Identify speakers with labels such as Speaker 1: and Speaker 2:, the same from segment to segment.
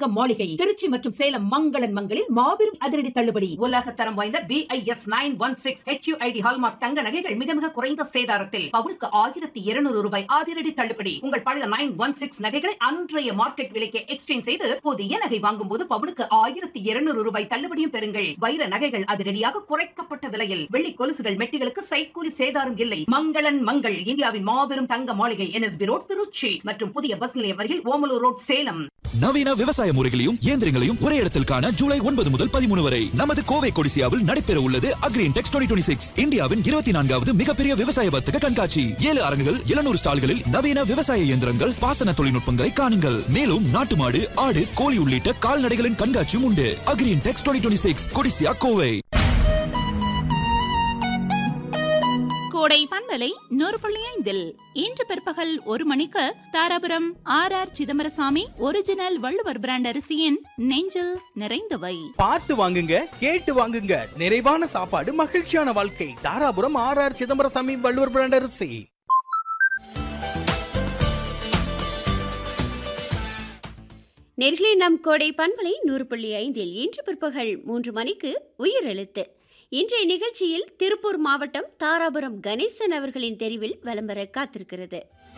Speaker 1: தங்க மாளிகை திருச்சி மற்றும் சேலம் மங்களன் மங்களில் மாபெரும் அதிரடி தள்ளுபடி
Speaker 2: உலக தரம் வாய்ந்த B I S nine one six H U I D hallmark தங்க நகைகள் மிக மிக குறைந்த சேதாரத்தில் பவுனுக்கு ஆயிரத்தி இருநூறு ரூபாய் அதிரடி தள்ளுபடி உங்கள் பழைய நைன் ஒன் சிக்ஸ் நகைகளை அன்றைய மார்க்கெட் விலைக்கு எக்ஸ்சேஞ்ச் செய்து புதிய நகை வாங்கும் போது பவுனுக்கு ஆயிரத்தி இருநூறு ரூபாய் தள்ளுபடியும் பெறுங்கள் வைர நகைகள் அதிரடியாக குறைக்கப்பட்ட விலையில் வெள்ளி கொலுசுகள் மெட்டிகளுக்கு சைக்கூலி சேதாரம் இல்லை மங்களன் மங்கள் இந்தியாவின் மாபெரும் தங்க மாளிகை என்எஸ்பி ரோட் திருச்சி மற்றும் புதிய பஸ் நிலையம் அருகில் ஓமலூர் ரோட் சேலம்
Speaker 3: நவீன விவசாய முறைகளையும் இயந்திரங்களையும் ஒரே இடத்தில் காண ஜூலை ஒன்பது முதல் பதிமூணு வரை நமது கோவை கொடிசியாவில் நடைபெற உள்ளது அக்ரீன் டெக்ஸ் டுவெண்ட்டி சிக்ஸ் இந்தியாவின் இருபத்தி நான்காவது மிகப்பெரிய விவசாய வர்த்தக கண்காட்சி ஏழு அரங்குகள் எழுநூறு ஸ்டால்களில் நவீன விவசாய இயந்திரங்கள் பாசன தொழில்நுட்பங்களை காணுங்கள் மேலும் நாட்டு மாடு ஆடு கோழி உள்ளிட்ட கால்நடைகளின் கண்காட்சியும் உண்டு Agrintex twenty six Codissia Kovai
Speaker 4: Kodai பண்பலை நூறு புள்ளி ஐந்தில் இன்று பிற்பகல் ஒரு மணிக்கு Dharapuram R R Chidambarasamy original Valluvar brand அரிசியின் நெஞ்சில் நிறைந்தவை
Speaker 5: பார்த்து வாங்குங்க கேட்டு வாங்குங்க நிறைவான சாப்பாடு மகிழ்ச்சியான வாழ்க்கை Dharapuram R R Chidambarasamy Valluvar brand அரிசி
Speaker 6: நேர்களே நம் கோடை பண்பலை நூறு புள்ளி ஐந்தில் இன்று பிற்பகல் மூன்று மணிக்கு உயிரெழுத்து இன்றைய நிகழ்ச்சியில் திருப்பூர் மாவட்டம் தாராபுரம் கணேசன் அவர்களின் தெரிவில் விளம்பர காத்திருக்கிறது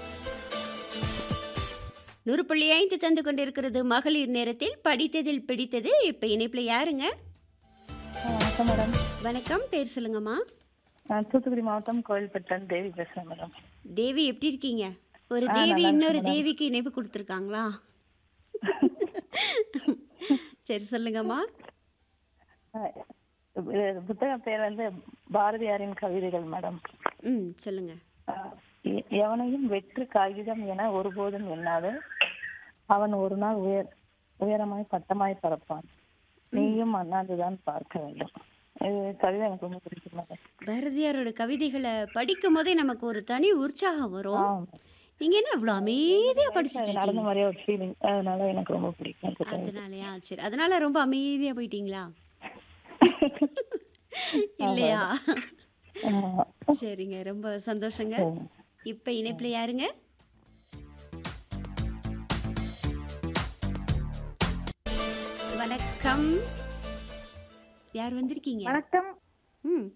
Speaker 6: நூறு புள்ளி ஐந்து தந்து கொண்டிருக்கிறது மகளிர் நேரத்தில் படித்ததில் பிடித்தது இப்ப இணைப்புல யாருங்க
Speaker 7: வணக்கம் மேடம்
Speaker 6: வணக்கம் பேர் சொல்லுங்கம்மா
Speaker 7: நான் தூத்துக்குடி மாவட்டம் கோவில்பட்டன் தேவி பேசுறேன் மேடம்
Speaker 6: தேவி எப்படி இருக்கீங்க ஒரு
Speaker 7: ஆ,
Speaker 6: தேவி
Speaker 7: நல்லா
Speaker 6: இன்னொரு
Speaker 7: இருக்கேன்
Speaker 6: தேவிக்கு இணைப்பு கொடுத்துருக்காங்களா சரி சொல்லுங்கம்மா
Speaker 7: அஹ், இது புத்தக பேர் வந்து பாரதியாரின் கவிதைகள் மேடம்
Speaker 6: ம் சொல்லுங்க
Speaker 7: அஹ், எ- எவனையும் வெற்று காகிதம் என ஒருபோதும் எண்ணாது அவன் ஒரு நாள் உயர் உயரமாய் பட்டமாய் பறப்பான் நீயும் அண்ணாந்துதான் பார்க்க வேண்டும் இது கவிதை எனக்கு ரொம்ப பிடிக்கும் மேடம்
Speaker 6: பாரதியாரோட கவிதைகளை படிக்கும் போதே நமக்கு ஒரு தனி உற்சாகம் வரும்
Speaker 7: ஆமா.
Speaker 6: நீங்க என்ன அவ்வளவு அமைதியா படிச்சுட்டு
Speaker 7: அது நடந்த
Speaker 6: இருக்கீங்க
Speaker 7: மாதிரியே ஒரு ஃபீலிங் அதனால எனக்கு ரொம்ப பிடிக்கும் இந்த கவிதை.
Speaker 6: அதனாலயா சரி அதனால ரொம்ப அமைதியா போயிட்டீங்களா இல்லையா
Speaker 7: ஆமா.
Speaker 6: சரிங்க ரொம்ப சந்தோஷங்க
Speaker 7: சரி.
Speaker 6: இப்ப இணைப்புல யாருங்க வணக்கம் யார் வந்திருக்கீங்க
Speaker 8: வணக்கம்
Speaker 6: ம்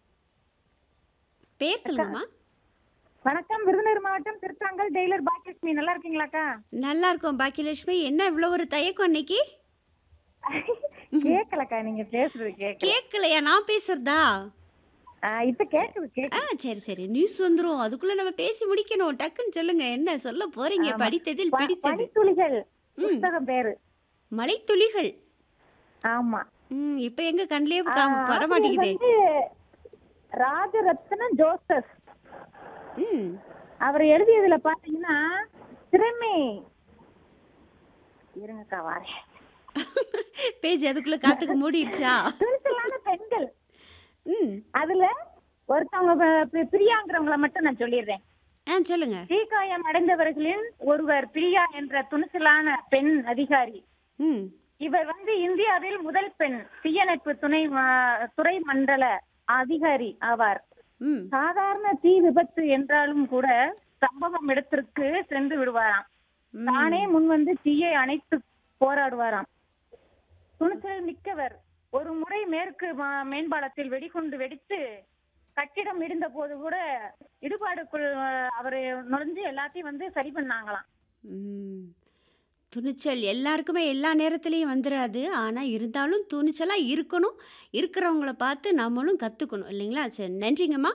Speaker 6: பேர் சொல்லுங்கம்மா
Speaker 8: வணக்கம் விருதுநகர் மாவட்டம் திருத்தாங்கல் டெய்லர் பாக்கியலட்சுமி நல்லா இருக்கீங்களாக்கா
Speaker 6: நல்லா இருக்கோம் பாக்கியலட்சுமி என்ன இவ்வளோ ஒரு தயக்கம் இன்னைக்கு
Speaker 8: கேக்கலக்கா நீங்க பேசுறது கேட்கல
Speaker 6: கேட்கலையா நான் பேசுறதா
Speaker 8: ஆ, இப்ப கேக்குது கேக்கு
Speaker 6: ஆ சரி சரி நியூஸ் வந்துரும் அதுக்குள்ள நம்ம பேசி முடிக்கணும் டக்குன்னு சொல்லுங்க என்ன சொல்ல போறீங்க
Speaker 8: ஆமா.
Speaker 6: படித்ததில்
Speaker 8: ப-
Speaker 6: பிடித்தது
Speaker 8: பனித்துளிகள்
Speaker 6: ம்.
Speaker 8: புத்தகம் பேரு
Speaker 6: மலைத்துளிகள்
Speaker 8: ஆமா
Speaker 6: ம் இப்போ எங்க கண்ணிலே
Speaker 8: ஆ,
Speaker 6: பட
Speaker 8: ஆசிரியர்
Speaker 6: மாட்டேங்குதே
Speaker 8: வந்து ராஜரத்ன ஜோசப்
Speaker 6: ம்
Speaker 8: அவர் எழுதியதுல பாத்தீங்கன்னா திறமை இருங்கக்கா வாரேன்
Speaker 6: பேஜ் அதுக்குள்ள காத்துக்கு மூடிடுச்சா
Speaker 8: துணிச்சலான பெண்கள்
Speaker 6: ம்
Speaker 8: அதுல ஒருத்தவங்க ப- பி- பிரியாங்கிறவங்கள மட்டும் நான் சொல்லிடுறேன்
Speaker 6: ஆ சொல்லுங்க
Speaker 8: தீக்காயம் அடைந்தவர்களின் ஒருவர் பிரியா என்ற துணிச்சலான பெண் அதிகாரி
Speaker 6: ம்
Speaker 8: இவர் வந்து இந்தியாவில் முதல் பெண் தீயணைப்பு துணை ம- துறை மண்டல அதிகாரி ஆவார்
Speaker 6: ம்
Speaker 8: சாதாரண தீ விபத்து என்றாலும் கூட சம்பவம் இடத்திற்கு சென்று விடுவாராம்
Speaker 6: ம்.
Speaker 8: தானே முன் வந்து தீயை அணைத்து போராடுவாராம் துணிச்சல் மிக்கவர் ஒரு முறை மேற்கு ம- மேம்பாலத்தில் வெடிகுண்டு வெடித்து கட்டிடம் இடிந்த போது கூட இடுபாடுக்குள் அஹ், அவரு நுழைஞ்சு எல்லாத்தையும் வந்து சரி பண்ணாங்களாம்
Speaker 6: ம். துணிச்சல் எல்லாருக்குமே எல்லா நேரத்துலையும் வந்துடாது ஆனால் இருந்தாலும் துணிச்சலாக இருக்கணும் இருக்கிறவங்கள பார்த்து நம்மளும் கற்றுக்கணும் இல்லைங்களா சரி நன்றிங்கம்மா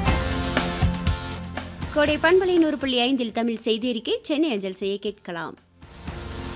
Speaker 6: கோடை பண்பலை நூறு புள்ளி ஐந்தில் தமிழ் செய்தி அறிக்கை சென்னை அஞ்சல் செய்ய கேட்கலாம்